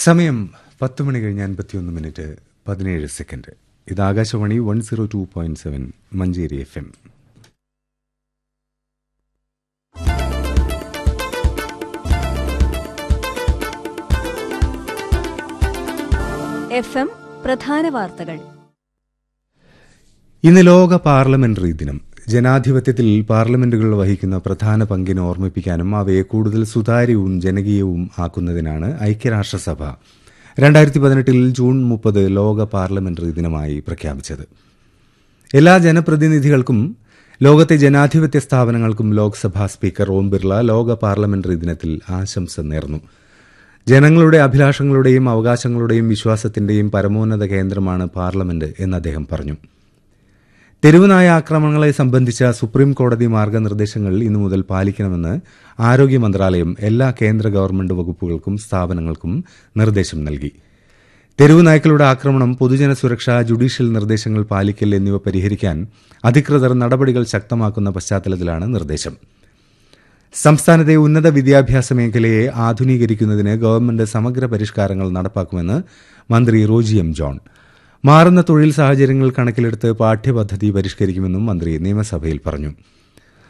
സമയം പത്ത് മണി കഴിഞ്ഞ് അൻപത്തിയൊന്ന് മിനിറ്റ് പതിനേഴ് സെക്കൻഡ് ഇത് Akashvani one zero two point seven Manjeri F M F M പ്രധാന വാർത്തകൾ ഇന്ന് ലോക പാർലമെന്ററി ദിനം ജനാധിപത്യത്തിൽ പാർലമെന്റുകൾ വഹിക്കുന്ന പ്രധാന പങ്കിനെ ഓർമ്മിപ്പിക്കാനും അവയെ കൂടുതൽ സുതാര്യവും ജനകീയവും ആക്കുന്നതിനാണ് ഐക്യരാഷ്ട്രസഭ രണ്ടായിരത്തി പതിനെട്ടിൽ ജൂൺ മുപ്പത് ലോക പാർലമെന്ററി ദിനമായി പ്രഖ്യാപിച്ചത് എല്ലാ ജനപ്രതിനിധികൾക്കും ലോകത്തെ ജനാധിപത്യ സ്ഥാപനങ്ങൾക്കും ലോക്സഭാ സ്പീക്കർ ഓം ബിർള ലോക പാർലമെന്ററി ദിനത്തിൽ ആശംസ നേർന്നു ജനങ്ങളുടെ അഭിലാഷങ്ങളുടെയും അവകാശങ്ങളുടെയും വിശ്വാസത്തിന്റെയും പരമോന്നത കേന്ദ്രമാണ് പാർലമെന്റ് എന്ന് അദ്ദേഹം പറഞ്ഞു തെരുവുനായ ആക്രമണങ്ങളെ സംബന്ധിച്ച സുപ്രീം കോടതി മാർഗനിർദ്ദേശങ്ങൾ ഇന്നു മുതൽ പാലിക്കണമെന്ന് ആരോഗ്യ മന്ത്രാലയം എല്ലാ കേന്ദ്ര ഗവൺമെന്റ് വകുപ്പുകൾക്കും സ്ഥാപനങ്ങൾക്കും നിർദ്ദേശം നൽകി തെരുവുനായ്ക്കളുടെ ആക്രമണം പൊതുജന സുരക്ഷ ജുഡീഷ്യൽ നിർദ്ദേശങ്ങൾ പാലിക്കൽ എന്നിവ പരിഹരിക്കാൻ അധികൃതർ നടപടികൾ ശക്തമാക്കുന്ന പശ്ചാത്തലത്തിലാണ് നിർദ്ദേശം സംസ്ഥാനത്തെ ഉന്നത വിദ്യാഭ്യാസ മേഖലയെ ആധുനീകരിക്കുന്നതിന് ഗവൺമെന്റ് സമഗ്ര പരിഷ്കാരങ്ങൾ നടപ്പാക്കുമെന്ന് മന്ത്രി റോജി എം ജോൺ മാറുന്ന തൊഴിൽ സാഹചര്യങ്ങൾ കണക്കിലെടുത്ത് പാഠ്യപദ്ധതി പരിഷ്കരിക്കുമെന്നും മന്ത്രി നിയമസഭയിൽ പറഞ്ഞു